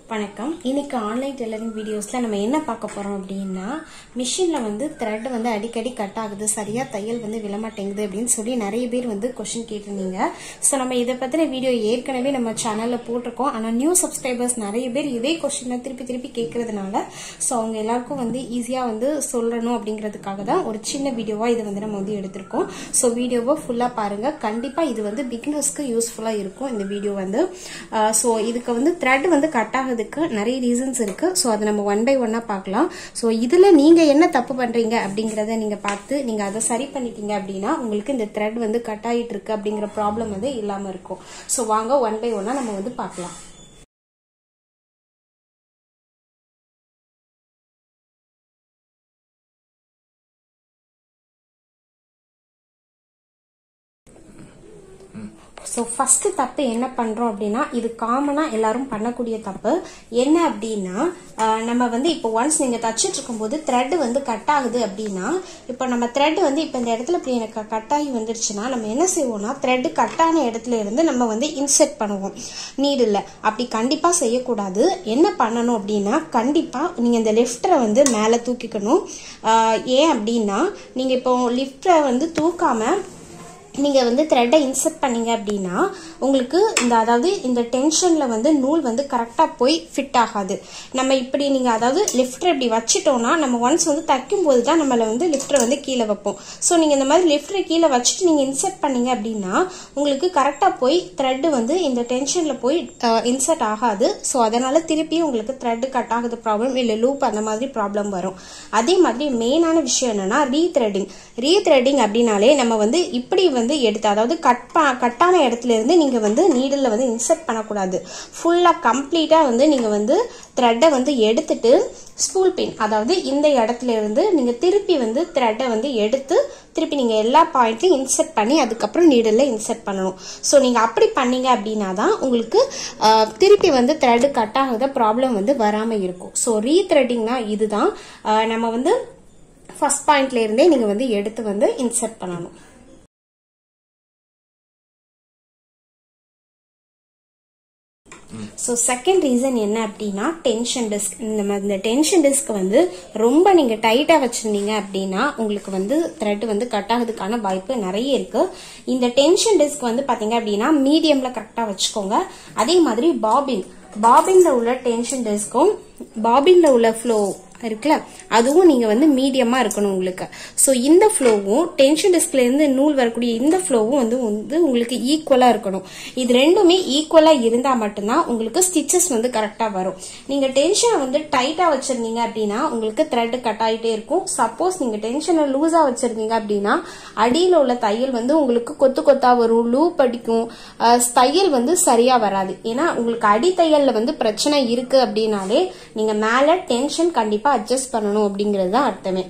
வணக்கம் இன்னைக்கு online tailoring வீடியோஸ்ல நம்ம என்ன பார்க்க போறோம் அப்படின்னா மிஷின்ல வந்து த்ரெட் வந்து அடிக்கடி கட் ஆகுது சரியா தையல் வந்து விழமாட்டேங்குது அப்படின்னு சொல்லி நிறைய பேர் வந்து கொஸ்டின் கேட்டிருந்தீங்க ஸோ நம்ம இதை பத்தின வீடியோ ஏற்கனவே நம்ம சேனல்ல போட்டிருக்கோம் ஆனா நியூ சப்ஸ்கிரைபர்ஸ் நிறைய பேர் இதே கொஸ்டினை திருப்பி திருப்பி கேட்கறதுனால ஸோ அவங்க எல்லாருக்கும் வந்து ஈஸியா வந்து சொல்லணும் அப்படிங்கிறதுக்காக தான் ஒரு சின்ன வீடியோவா இதை வந்து நம்ம வந்து எடுத்திருக்கோம் ஸோ வீடியோவை ஃபுல்லா பாருங்க கண்டிப்பா இது வந்து பிகினர்ஸ்க்கு யூஸ்ஃபுல்லா இருக்கும் இந்த வீடியோ வந்து ஸோ இதுக்கு வந்து த்ரெட் வந்து கட் ஆகுதுக்கு நிறைய ரீசன்ஸ் இருக்கு ஸோ அதை நம்ம ஒன் பை ஒன்னா பார்க்கலாம் ஸோ இதுல நீங்க என்ன தப்பு பண்றீங்க அப்படிங்கறத நீங்க பார்த்து நீங்க அதை சரி பண்ணிட்டீங்க அப்படின்னா உங்களுக்கு இந்த த்ரெட் வந்து கட் ஆகிட்டு இருக்கு அப்படிங்கிற ப்ராப்ளம் வந்து இல்லாம இருக்கும் ஸோ வாங்க ஒன் பை ஒன்னா நம்ம வந்து பார்க்கலாம் ஸோ ஃபர்ஸ்ட் தப்பு என்ன பண்றோம் அப்படின்னா இது காமனா எல்லாரும் பண்ணக்கூடிய தப்பு என்ன அப்படின்னா ஆஹ் நம்ம வந்து இப்போ ஒன்ஸ் நீங்க தச்சிட்டு இருக்கும்போது த்ரெட் வந்து கட் ஆகுது அப்படின்னா இப்போ நம்ம த்ரெட் வந்து இப்போ இந்த இடத்துல இப்படி எனக்கு கட் ஆகி வந்துருச்சுன்னா நம்ம என்ன செய்வோம்னா த்ரெட் கட் ஆன இடத்துல இருந்து நம்ம வந்து இன்செர்ட் பண்ணுவோம் நீடில் அப்படி கண்டிப்பா செய்யக்கூடாது என்ன பண்ணணும் அப்படின்னா கண்டிப்பா நீங்க இந்த லிஃப்டரை வந்து மேலே தூக்கிக்கணும் ஆஹ் ஏன் அப்படின்னா நீங்க இப்போ லிஃப்டரை வந்து தூக்காம நீங்கள் வந்து த்ரெட்டை இன்செர்ட் பண்ணீங்க அப்படின்னா உங்களுக்கு இந்த அதாவது இந்த டென்ஷனில் வந்து நூல் வந்து கரெக்டாக போய் ஃபிட் ஆகாது நம்ம இப்படி நீங்கள் அதாவது லிஃப்டர் இப்படி வச்சுட்டோம்னா நம்ம ஒன்ஸ் வந்து தைக்கும் போது தான் நம்மளை வந்து லிஃப்டரை வந்து கீழே வைப்போம் ஸோ நீங்கள் இந்த மாதிரி லிஃப்டரை கீழே வச்சுட்டு நீங்கள் இன்செர்ட் பண்ணீங்க அப்படின்னா உங்களுக்கு கரெக்டாக போய் த்ரெட்டு வந்து இந்த டென்ஷனில் போய் இன்செர்ட் ஆகாது ஸோ அதனால திருப்பி உங்களுக்கு த்ரெட்டு கட் ஆகுது ப்ராப்ளம் இல்லை லூப் அந்த மாதிரி ப்ராப்ளம் வரும் அதே மாதிரி மெயினான விஷயம் என்னன்னா ரீத்ரெட்டிங் ரீத்ரெட்டிங் அப்படின்னாலே நம்ம வந்து இப்படி வந்து எடுத்து அதாவது கட் கட்டான இடத்துல இருந்து நீங்க வந்து நீடில் வந்து இன்செர்ட் பண்ணக்கூடாது ஃபுல்லா கம்ப்ளீட்டா வந்து நீங்க வந்து த்ரெட்டை வந்து எடுத்துட்டு ஸ்பூல் பின் அதாவது இந்த இடத்துல இருந்து நீங்க திருப்பி வந்து த்ரெட்டை வந்து எடுத்து திருப்பி நீங்க எல்லா பாயிண்ட்லையும் இன்செர்ட் பண்ணி அதுக்கப்புறம் நீடில் இன்செர்ட் பண்ணணும் ஸோ நீங்க அப்படி பண்ணீங்க அப்படின்னா தான் உங்களுக்கு ஆஹ், திருப்பி வந்து த்ரெட் கட் ஆகாத ப்ராப்ளம் வந்து வராம இருக்கும் ஸோ ரீத்ரெட்டிங்னா இதுதான் ஆஹ், நம்ம வந்து ஃபர்ஸ்ட் பாயிண்ட்ல இருந்தே நீங்க வந்து எடுத்து வந்து இன்செர்ட் பண்ணணும் ஸோ செகண்ட் ரீசன் என்ன அப்படின்னா டென்ஷன் டிஸ்க் இந்த மாதிரி இந்த டென்ஷன் டிஸ்க் வந்து ரொம்ப நீங்க டைட்டா வச்சிருந்தீங்க அப்படின்னா உங்களுக்கு வந்து த்ரெட் வந்து கட் ஆகுறதுக்கான வாய்ப்பு நிறைய இருக்கு இந்த டென்ஷன் டிஸ்க் வந்து பாத்தீங்க அப்படின்னா மீடியம்ல கரெக்டா வச்சுக்கோங்க அதே மாதிரி பாபின் பாபின்ல உள்ள டென்ஷன் டிஸ்க்கும் பாபின்ல உள்ள ஃப்ளோ இருக்குல்ல அதுவும் நீங்க வந்து மீடியமா இருக்கணும் உங்களுக்கு ஸோ இந்த ஃப்ளோவும் டென்ஷன் டிஸ்க்ல இருந்து நூல் வரக்கூடிய இந்த ஃப்ளோவும் வந்து வந்து உங்களுக்கு ஈக்குவலா இருக்கணும் இது ரெண்டுமே ஈக்குவலா இருந்தா மட்டும்தான் உங்களுக்கு ஸ்டிச்சஸ் வந்து கரெக்டா வரும் நீங்க டென்ஷனை வந்து டைட்டா வச்சிருந்தீங்க அப்படின்னா உங்களுக்கு த்ரெட் கட் ஆயிட்டே இருக்கும் சப்போஸ் நீங்க டென்ஷனை லூஸா வச்சிருந்தீங்க அப்படின்னா அடியில உள்ள தையல் வந்து உங்களுக்கு கொத்து கொத்தா வரும் லூப் அடிக்கும் அஹ், தையல் வந்து சரியா வராது ஏன்னா உங்களுக்கு அடி தையல்ல வந்து பிரச்சனை இருக்கு அப்படின்னாலே நீங்க மேல டென்ஷன் கண்டிப்பா அட்ஜஸ்ட் பண்ணணும் அப்படிங்கிறது தான் அர்த்தமே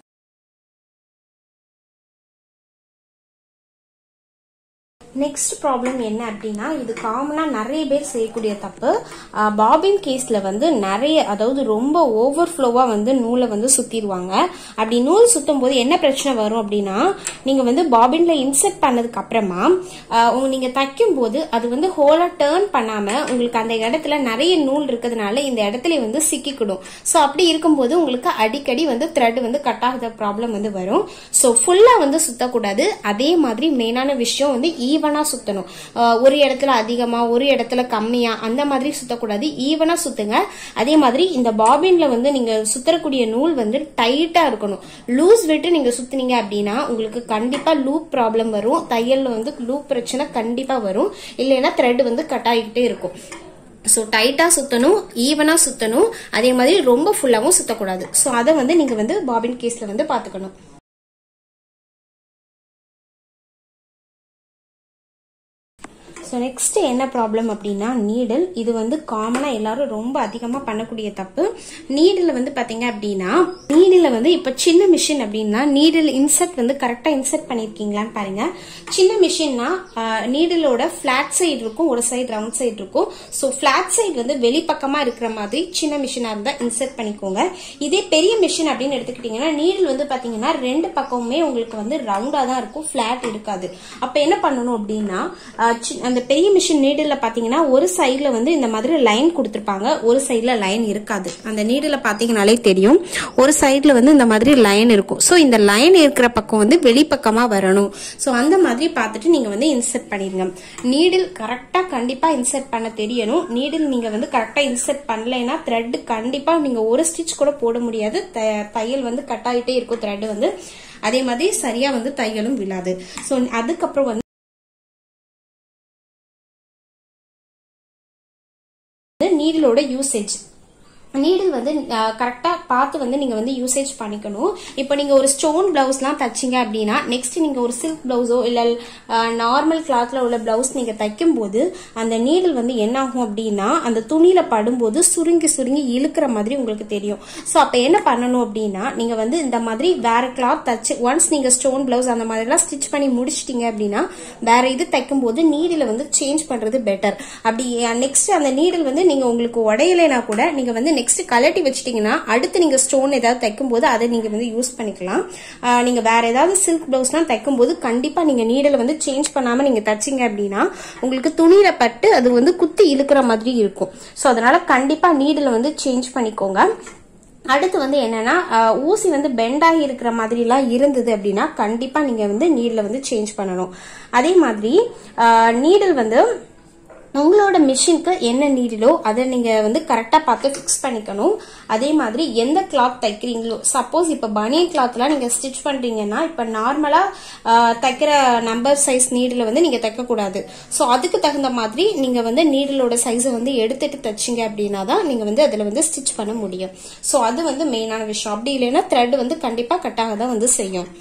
நெக்ஸ்ட் ப்ராப்ளம் என்ன அப்படின்னா இது காமனா நிறைய பேர் செய்யக்கூடிய தப்பு பாபின் கேஸ்ல வந்து நிறைய அதாவது ரொம்ப ஓவர் ஃப்ளோவா வந்து நூலை வந்து சுத்திடுவாங்க அப்படி நூல் சுத்தும் போது என்ன பிரச்சனை வரும் அப்படின்னா நீங்க வந்து பாபின்ல இன்செர்ட் பண்ணதுக்கு அப்புறமா ஆஹ், உங்க நீங்க தைக்கும் போது அது வந்து ஹோலா டேர்ன் பண்ணாம உங்களுக்கு அந்த இடத்துல நிறைய நூல் இருக்கிறதுனால இந்த இடத்துல வந்து சிக்கிக்கிடும் ஸோ அப்படி இருக்கும்போது உங்களுக்கு அடிக்கடி வந்து த்ரெட் வந்து கட் ஆகுத ப்ராப்ளம் வந்து வரும் ஸோ ஃபுல்லா வந்து சுத்தக்கூடாது அதே மாதிரி மெயினான விஷயம் வந்து ஈவனா சுத்தணும் ஆஹ் ஒரு இடத்துல அதிகமா ஒரு இடத்துல கம்மியா அந்த மாதிரி சுத்தக்கூடாது ஈவனா சுத்துங்க அதே மாதிரி இந்த பாபின்ல வந்து நீங்க சுத்தரக்கூடிய நூல் வந்து டைட்டா இருக்கணும் லூஸ் விட்டு நீங்க சுத்துனீங்க அப்படின்னா உங்களுக்கு கண்டிப்பா லூப் ப்ராப்ளம் வரும் தையல்ல வந்து லூப் பிரச்சனை கண்டிப்பா வரும் இல்லைன்னா த்ரெட் வந்து கட் ஆகிக்கிட்டே இருக்கும் ஸோ டைட்டாக சுற்றணும் ஈவனாக சுற்றணும் அதே மாதிரி ரொம்ப ஃபுல்லாகவும் சுற்றக்கூடாது ஸோ அதை வந்து நீங்கள் வந்து பாபின் கேஸில் வந்து பார்த்துக்கணும் ஸோ நெக்ஸ்ட் என்ன ப்ராப்ளம் அப்படின்னா நீடில் இது வந்து காமனாக எல்லாரும் ரொம்ப அதிகமாக பண்ணக்கூடிய தப்பு நீடில் வந்து பார்த்தீங்க அப்படின்னா நீடில் வந்து இப்போ சின்ன மிஷின் அப்படின்னா நீடில் இன்செர்ட் வந்து கரெக்டாக இன்செர்ட் பண்ணியிருக்கீங்களான்னு பாருங்க சின்ன மிஷின்னா நீடிலோட ஃபிளாட் சைடு இருக்கும் ஒரு சைடு ரவுண்ட் சைடு இருக்கும் ஸோ ஃபிளாட் சைடு வந்து வெளிப்பக்கமாக இருக்கிற மாதிரி சின்ன மிஷினாக இருந்தால் இன்செர்ட் பண்ணிக்கோங்க இதே பெரிய மிஷின் அப்படின்னு எடுத்துக்கிட்டிங்கன்னா நீடில் வந்து பார்த்தீங்கன்னா ரெண்டு பக்கமுமே உங்களுக்கு வந்து ரவுண்டாக தான் இருக்கும் ஃபிளாட் இருக்காது அப்போ என்ன பண்ணணும் அப்படின்னா ஆஹ் சி- அந்த பெரிய சிங்கிங் மிஷின் நீடில் பார்த்தீங்கன்னா ஒரு சைடில் வந்து இந்த மாதிரி லைன் கொடுத்துருப்பாங்க ஒரு சைடில் லைன் இருக்காது அந்த நீடில் பார்த்தீங்கனாலே தெரியும் ஒரு சைடில் வந்து இந்த மாதிரி லைன் இருக்கும் ஸோ இந்த லைன் இருக்கிற பக்கம் வந்து வெளிப்பக்கமாக வரணும் ஸோ அந்த மாதிரி பார்த்துட்டு நீங்கள் வந்து இன்சர்ட் பண்ணிடுங்க நீடில் கரெக்டாக கண்டிப்பாக இன்சர்ட் பண்ண தெரியணும் நீடில் நீங்கள் வந்து கரெக்டாக இன்சர்ட் பண்ணலைன்னா த்ரெட் கண்டிப்பாக நீங்கள் ஒரு ஸ்டிச் கூட போட முடியாது த- தையல் வந்து கட் ஆகிட்டே இருக்கும் த்ரெட் வந்து அதே மாதிரி சரியாக வந்து தையலும் விழாது ஸோ அதுக்கப்புறம் வந்து நீடிலோட யூசேஜ் நீடில் வந்து கரெக்டாக பார்த்து வந்து நீங்கள் வந்து யூசேஜ் பண்ணிக்கணும் இப்போ நீங்கள் ஒரு ஸ்டோன் ப்ளவுஸ்லாம் தைச்சிங்க அப்படின்னா நெக்ஸ்ட் நீங்கள் ஒரு சில்க் ப்ளவுஸோ இல்லை நார்மல் கிளாத்தில் உள்ள ப்ளவுஸ் நீங்கள் தைக்கும்போது அந்த நீடில் வந்து என்ன ஆகும் அப்படின்னா அந்த துணியில் படும்போது சுருங்கி சுருங்கி இழுக்கிற மாதிரி உங்களுக்கு தெரியும் ஸோ அப்போ என்ன பண்ணணும் அப்படின்னா நீங்கள் வந்து இந்த மாதிரி வேற கிளாத் தச்சு ஒன்ஸ் நீங்கள் ஸ்டோன் ப்ளவுஸ் அந்த மாதிரிலாம் ஸ்டிச் பண்ணி முடிச்சிட்டீங்க அப்படின்னா வேற இது தைக்கும்போது நீடில் வந்து சேஞ்ச் பண்ணுறது பெட்டர் அப்படி நெக்ஸ்ட் அந்த நீடில் வந்து நீங்கள் உங்களுக்கு உடையலைனா கூட நீங்கள் வந்து நெக்ஸ்ட் கலட்டி வச்சிட்டீங்கன்னா அடுத்து நீங்கள் ஸ்டோன் ஏதாவது தைக்கும்போது அதை நீங்கள் வந்து யூஸ் பண்ணிக்கலாம் ஆஹ் நீங்க வேற ஏதாவது சில்க் ப்ளவுஸ்லாம் தைக்கும்போது கண்டிப்பாக நீங்கள் நீடில் வந்து சேஞ்ச் பண்ணாமல் நீங்கள் தைச்சிங்க அப்படின்னா உங்களுக்கு துணியில பட்டு அது வந்து குத்தி இழுக்கிற மாதிரி இருக்கும் ஸோ அதனால கண்டிப்பாக நீடில் வந்து சேஞ்ச் பண்ணிக்கோங்க அடுத்து வந்து என்னன்னா ஆஹ் ஊசி வந்து பெண்ட் ஆகி இருக்கிற மாதிரிலாம் இருந்தது அப்படின்னா கண்டிப்பா நீங்க வந்து நீடில் வந்து சேஞ்ச் பண்ணணும் அதே மாதிரி நீடில் வந்து உங்களோட மிஷினுக்கு என்ன நீடிலோ அதை நீங்க வந்து கரெக்டா பார்த்து ஃபிக்ஸ் பண்ணிக்கணும் அதே மாதிரி எந்த கிளாத் தைக்கிறீங்களோ சப்போஸ் இப்போ பனியன் கிளாத்லாம் நீங்க ஸ்டிச் பண்றீங்கன்னா இப்போ நார்மலா தைக்கிற நம்பர் சைஸ் நீடில் வந்து நீங்க தைக்க கூடாது ஸோ அதுக்கு தகுந்த மாதிரி நீங்க வந்து நீடிலோட சைஸை வந்து எடுத்துட்டு தைச்சிங்க அப்படின்னா தான் நீங்க வந்து அதுல வந்து ஸ்டிச் பண்ண முடியும் ஸோ அது வந்து மெயினான விஷயம் அப்படி இல்லைன்னா த்ரெட் வந்து கண்டிப்பா கட்டாக தான் வந்து செய்யும்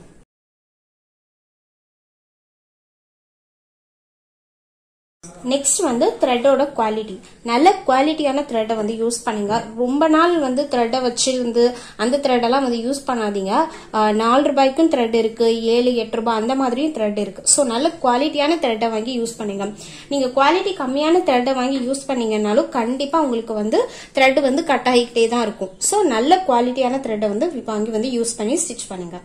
நெக்ஸ்ட் வந்து த்ரெட்டோட குவாலிட்டி நல்ல குவாலிட்டியான த்ரெட்டை வந்து யூஸ் பண்ணுங்க ரொம்ப நாள் வந்து த்ரெட்டை வச்சிருந்து அந்த த்ரெட்டெல்லாம் வந்து யூஸ் பண்ணாதீங்க ஆஹ் நாலு ரூபாய்க்கும் த்ரெட் இருக்கு ஏழு எட்டு ரூபாய் அந்த மாதிரியும் த்ரெட் இருக்கு ஸோ நல்ல குவாலிட்டியான த்ரெட்டை வாங்கி யூஸ் பண்ணுங்க நீங்க குவாலிட்டி கம்மியான த்ரெட்டை வாங்கி யூஸ் பண்ணீங்கன்னாலும் கண்டிப்பா உங்களுக்கு வந்து த்ரெட் வந்து கட் ஆகிக்கிட்டே தான் இருக்கும் ஸோ நல்ல குவாலிட்டியான த்ரெட்டை வந்து வாங்கி வந்து யூஸ் பண்ணி ஸ்டிச் பண்ணுங்க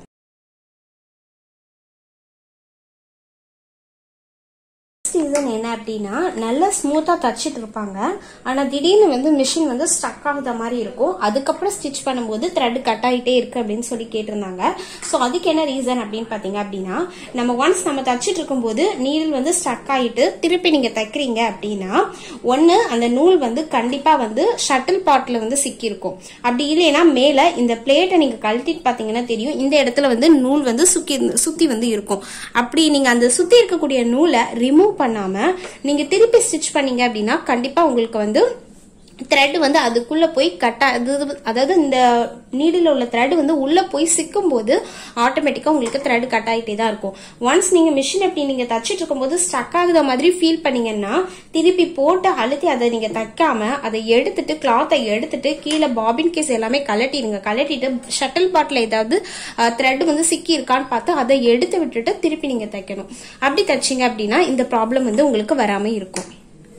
ரீசன் என்ன அப்படின்னா நல்லா ஸ்மூத்தா தச்சிட்டு இருப்பாங்க ஆனா திடீர்னு வந்து மிஷின் வந்து ஸ்டக் ஆகுத மாதிரி இருக்கும் அதுக்கப்புறம் ஸ்டிச் பண்ணும்போது த்ரெட் கட் ஆகிட்டே இருக்கு அப்படின்னு சொல்லி கேட்டிருந்தாங்க ஸோ அதுக்கு என்ன ரீசன் அப்படின்னு பாத்தீங்க அப்படின்னா நம்ம ஒன்ஸ் நம்ம தச்சிட்டு இருக்கும்போது நீடில் வந்து ஸ்டக் ஆகிட்டு திருப்பி நீங்க தைக்கிறீங்க அப்படின்னா ஒன்னு அந்த நூல் வந்து கண்டிப்பா வந்து ஷட்டில் பாட்ல வந்து சிக்கியிருக்கும் அப்படி இல்லைன்னா மேல இந்த பிளேட்டை நீங்க கழட்டிட்டு பாத்தீங்கன்னா தெரியும் இந்த இடத்துல வந்து நூல் வந்து சுக்கி சுத்தி வந்து இருக்கும் அப்படி நீங்க அந்த சுத்தி இருக்கக்கூடிய நூலை ரிமூவ் பண்ணாம நீங்க திருப்பி ஸ்டிச் பண்ணீங்க அப்படின்னா கண்டிப்பா உங்களுக்கு வந்து த்ரெட் வந்து அதுக்குள்ள போய் கட்டா அது- அதாவது இந்த நீடில் உள்ள த்ரெட் வந்து உள்ள போய் சிக்கும் போது ஆட்டோமேட்டிக்கா உங்களுக்கு த்ரெட் கட் ஆகிட்டே தான் இருக்கும் ஒன்ஸ் நீங்க மிஷின் எப்படி நீங்க தச்சிட்டு இருக்கும்போது ஸ்டக் ஆகுத மாதிரி ஃபீல் பண்ணீங்கன்னா திருப்பி போட்டு அழுத்தி அதை நீங்க தைக்காம அதை எடுத்துட்டு கிளாத்தை எடுத்துட்டு கீழே பாபின் கேஸ் எல்லாமே கலட்டிடுங்க கலட்டிட்டு ஷட்டில் பாட்டில் ஏதாவது த்ரெட் வந்து சிக்கி இருக்கான்னு பார்த்து அதை எடுத்து விட்டுட்டு திருப்பி நீங்க தைக்கணும் அப்படி தைச்சீங்க அப்படின்னா இந்த ப்ராப்ளம் வந்து உங்களுக்கு வராம இருக்கும்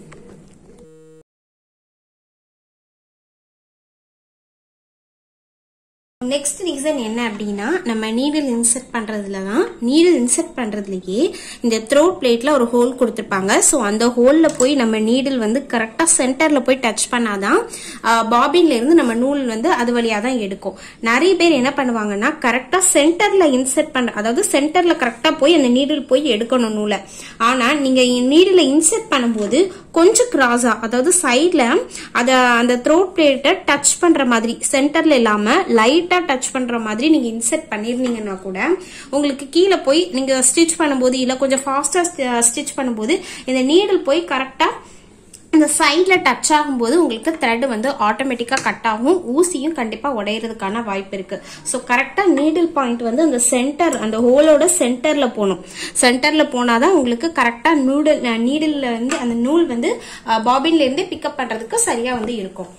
நெக்ஸ்ட் ரீசன் என்ன அப்படின்னா நம்ம நீடில் இன்செர்ட் பண்றதுல தான் நீடில் இன்செர்ட் பண்றதுலயே இந்த த்ரோட் பிளேட்ல ஒரு ஹோல் கொடுத்துருப்பாங்க ஸோ அந்த ஹோல்ல போய் நம்ம நீடில் வந்து கரெக்டா சென்டர்ல போய் டச் பண்ணாதான் பாபின்ல இருந்து நம்ம நூல் வந்து அது வழியா தான் எடுக்கும் நிறைய பேர் என்ன பண்ணுவாங்கன்னா கரெக்டா சென்டர்ல இன்செர்ட் பண்ற அதாவது சென்டர்ல கரெக்டா போய் அந்த நீடில் போய் எடுக்கணும் நூலை ஆனா நீங்க நீடில் இன்செர்ட் பண்ணும்போது கொஞ்சம் கிராஸா அதாவது சைட்ல அத அந்த த்ரோட் பிளேட்டை டச் பண்ற மாதிரி சென்டர்ல இல்லாம லைட்டா டச் பண்ற மாதிரி நீங்க இன்செர்ட் பண்ணிருந்தீங்கன்னா கூட உங்களுக்கு கீழே போய் நீங்க ஸ்டிச் பண்ணும்போது இல்ல கொஞ்சம் ஃபாஸ்டா ஸ்டிச் பண்ணும்போது இந்த நீடில் போய் கரெக்டா இந்த சைட்ல டச் ஆகும்போது உங்களுக்கு த்ரெட் வந்து ஆட்டோமேட்டிக்கா கட் ஆகும் ஊசியும் கண்டிப்பா உடையறதுக்கான வாய்ப்பு இருக்கு ஸோ கரெக்டா நீடில் பாயிண்ட் வந்து அந்த சென்டர் அந்த ஹோலோட சென்டர்ல போகணும் சென்டர்ல போனாதான் உங்களுக்கு கரெக்டா நூடல் நீடில்ல வந்து அந்த நூல் வந்து பாபின்ல இருந்து பிக்கப் பண்றதுக்கு சரியா வந்து இருக்கும்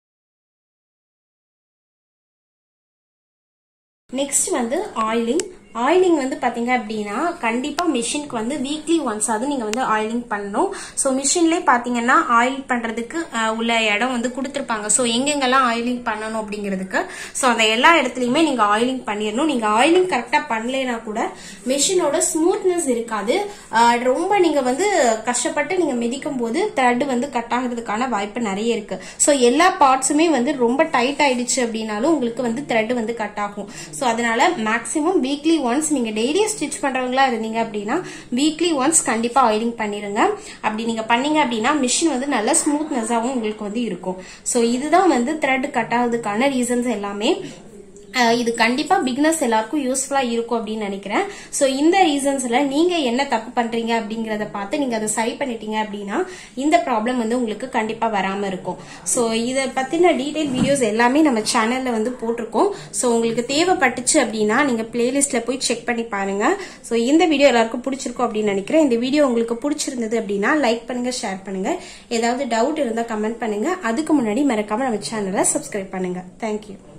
நெக்ஸ்ட் வந்து ஆயிலிங் ஆயிலிங் வந்து பாத்தீங்க அப்படின்னா கண்டிப்பா மிஷினுக்கு வந்து வீக்லி ஒன்ஸ் ஆகுது நீங்க வந்து ஆயிலிங் பண்ணணும் ஸோ மிஷின்லேயே பாத்தீங்கன்னா ஆயில் பண்றதுக்கு அஹ், உள்ள இடம் வந்து கொடுத்துருப்பாங்க ஸோ எங்கெங்கெல்லாம் ஆயிலிங் பண்ணணும் அப்படிங்கிறதுக்கு ஸோ அந்த எல்லா இடத்துலயுமே நீங்க ஆயிலிங் பண்ணிடணும் நீங்க ஆயிலிங் கரெக்டா பண்ணலைன்னா கூட மிஷினோட ஸ்மூத்னஸ் இருக்காது அஹ், ரொம்ப நீங்க வந்து கஷ்டப்பட்டு நீங்க மிதிக்கும் போது த்ரெட் வந்து கட் ஆகிறதுக்கான வாய்ப்பு நிறைய இருக்கு ஸோ எல்லா பார்ட்ஸுமே வந்து ரொம்ப டைட் ஆயிடுச்சு அப்படின்னாலும் உங்களுக்கு வந்து த்ரெட் வந்து கட் ஆகும் ஸோ அதனால மேக்ஸிமம் வீக்லி ஒன்ஸ் நீங்க டெய்லி ஸ்டிச் பண்றவங்களா இருந்தீங்க அப்படின்னா வீக்லி ஒன்ஸ் கண்டிப்பா ஆயிலிங் பண்ணிருங்க அப்படி நீங்க பண்ணீங்க அப்படின்னா மிஷின் வந்து நல்ல ஸ்மூத்னஸாகவும் உங்களுக்கு வந்து இருக்கும் ஸோ இதுதான் வந்து த்ரெட் கட் ஆகுறதுக்கான ரீசன்ஸ் எல்லாமே அஹ் இது கண்டிப்பா பிகினர்ஸ் எல்லாருக்கும் யூஸ்ஃபுல்லா இருக்கும் அப்படின்னு நினைக்கிறேன் சோ இந்த ரீசன்ஸ்ல நீங்க என்ன தப்பு பண்றீங்க அப்படிங்கறத பார்த்து நீங்க அதை சரி பண்ணிட்டீங்க அப்படின்னா இந்த ப்ராப்ளம் வந்து உங்களுக்கு கண்டிப்பா வராம இருக்கும் சோ இத பத்தின டீடைல் வீடியோஸ் எல்லாமே நம்ம சேனல்ல வந்து போட்டிருக்கோம் சோ உங்களுக்கு தேவைப்பட்டுச்சு அப்படின்னா நீங்க பிளேலிஸ்ட்ல போய் செக் பண்ணி பாருங்க சோ இந்த வீடியோ எல்லாருக்கும் பிடிச்சிருக்கும் அப்படின்னு நினைக்கிறேன் இந்த வீடியோ உங்களுக்கு பிடிச்சிருந்தது அப்படின்னா லைக் பண்ணுங்க ஷேர் பண்ணுங்க ஏதாவது டவுட் இருந்தா கமெண்ட் பண்ணுங்க அதுக்கு முன்னாடி மறக்காம நம்ம சேனலை சப்ஸ்கிரைப் பண்ணுங்க தேங்க்யூ